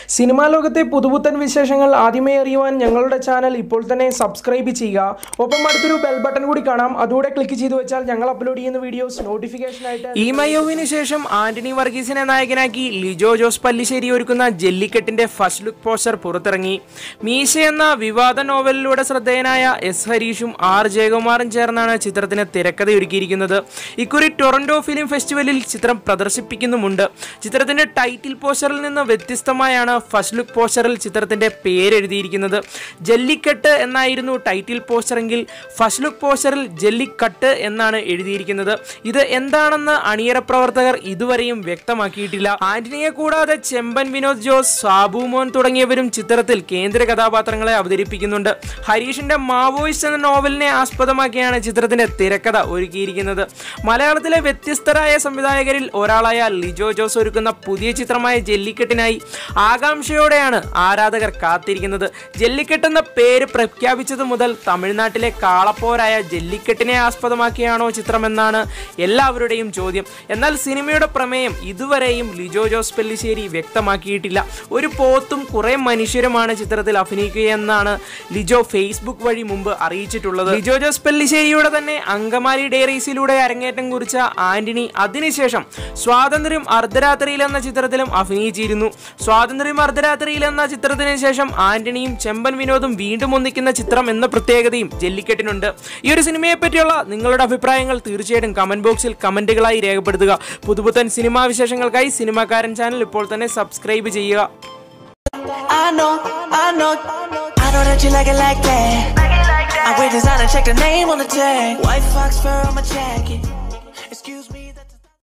Cinema ലോകത്തെ പുതുപുത്തൻ വിശേഷങ്ങൾ ആദ്യമേ അറിയുവാൻ ഞങ്ങളുടെ ചാനൽ ഇപ്പോൾ തന്നെ സബ്സ്ക്രൈബ് ചെയ്യുക ഒപ്പം അടുത്തൊരു ബെൽ ബട്ടൺ കൂടി കാണാം അതുകൂടെ ക്ലിക്ക് ചെയ്തു വെച്ചാൽ ഞങ്ങൾ അപ്ലോഡ് ചെയ്യുന്ന വീഡിയോസ് നോട്ടിഫിക്കേഷൻ ആയിട്ട് ഈ മയോവിന് ശേഷം ആന്റണി വർഗീസിനെ നായകനാക്കി ലിജോ ജോസ് പല്ലിശ്ശേരി ഒരുക്കുന്ന ജല്ലിക്കെട്ടിന്റെ ഫസ്റ്റ് ലുക്ക് പോസ്റ്റർ പുറത്തിറങ്ങി മീശ എന്ന വിവാദ നോവലിലൂടെ ശ്രദ്ധേയനായ എസ് ഹരീഷും ആർ ജയകുമാറും ചേർന്നാണ് ചിത്രത്തിന് തിരക്കഥയൊരുക്കിയിരിക്കുന്നത് ഇക്കുറി ടൊറന്റോ ഫിലിം ഫെസ്റ്റിവലിൽ ചിത്രം പ്രദർശിപ്പിക്കുന്നുമുണ്ട് ചിത്രത്തിന്റെ ടൈറ്റിൽ പോസ്റ്ററിൽ നിന്ന് വ്യത്യസ്തമായാണ് ഫസ്റ്റ് ലുക്ക് പോസ്റ്ററിൽ ചിത്രത്തിന്റെ പേരെഴുതിയിരിക്കുന്നത് ജല്ലിക്കെട്ട് എന്നായിരുന്നു ടൈറ്റിൽ പോസ്റ്ററെങ്കിൽ ഫസ്റ്റ് ലുക്ക് പോസ്റ്ററിൽ ജല്ലിക്കട്ട് എന്നാണ് എഴുതിയിരിക്കുന്നത് ഇത് എന്താണെന്ന് അണിയറ പ്രവർത്തകർ ഇതുവരെയും വ്യക്തമാക്കിയിട്ടില്ല ആന്റണിയെ കൂടാതെ ചെമ്പൻ വിനോദ് ജോസ് സാബു മോൻ തുടങ്ങിയവരും ചിത്രത്തിൽ കേന്ദ്ര കഥാപാത്രങ്ങളെ അവതരിപ്പിക്കുന്നുണ്ട് ഹരീഷിന്റെ മാവോയിസ്റ്റ് എന്ന നോവലിനെ ആസ്പദമാക്കിയാണ് ചിത്രത്തിന്റെ തിരക്കഥ ഒരുക്കിയിരിക്കുന്നത് മലയാളത്തിലെ വ്യത്യസ്തരായ സംവിധായകരിൽ ഒരാളായ ലിജോ ജോസ് ഒരുക്കുന്ന പുതിയ ചിത്രമായ ജല്ലിക്കെട്ടിനായി ആകാംക്ഷയോടെയാണ് ആരാധകർ കാത്തിരിക്കുന്നത് ജല്ലിക്കെട്ട് എന്ന പേര് പ്രഖ്യാപിച്ചത് മുതൽ തമിഴ്നാട്ടിലെ കാളപ്പോരായ ജല്ലിക്കെട്ടിനെ ആസ്പദമാക്കിയാണോ ചിത്രമെന്നാണ് എല്ലാവരുടെയും ചോദ്യം എന്നാൽ സിനിമയുടെ പ്രമേയം ഇതുവരെയും ലിജോ ജോസ് പെല്ലിശ്ശേരി വ്യക്തമാക്കിയിട്ടില്ല ഒരു പോത്തും കുറെ മനുഷ്യരുമാണ് ചിത്രത്തിൽ അഭിനയിക്കുകയെന്നാണ് ലിജോ ഫേസ്ബുക്ക് വഴി മുമ്പ് അറിയിച്ചിട്ടുള്ളത് ലിജോ ജോസ് പെല്ലിശ്ശേരിയുടെ തന്നെ അങ്കമാലി ഡയറീസിലൂടെ അരങ്ങേറ്റം കുറിച്ച ആന്റണി അതിനുശേഷം സ്വാതന്ത്ര്യം അർദ്ധരാത്രിയിൽ എന്ന ചിത്രത്തിലും അഭിനയിച്ചിരുന്നു സ്വാതന്ത്ര്യം അർദ്ധരാത്രിയിൽ എന്ന ചിത്രത്തിന് ശേഷം ആന്റണിയും ചെമ്പൻ വിനോദും വീണ്ടും ഒന്നിക്കുന്ന ചിത്രം എന്ന പ്രത്യേകതയും ജല്ലിക്കെട്ടിനുണ്ട് ഈ ഒരു സിനിമയെ പറ്റിയുള്ള നിങ്ങളുടെ അഭിപ്രായങ്ങൾ തീർച്ചയായിട്ടും കമന്റ് ബോക്സിൽ കമന്റുകളായി രേഖപ്പെടുത്തുക പുതുപുത്തൻ സിനിമാ വിശേഷങ്ങൾക്കായി സിനിമാക്കാരൻ ചാനൽ ഇപ്പോൾ തന്നെ സബ്സ്ക്രൈബ് ചെയ്യുക I know, I know, I know that you like it like that. I wear designer, check the name on the tag. White fox fur on my jacket.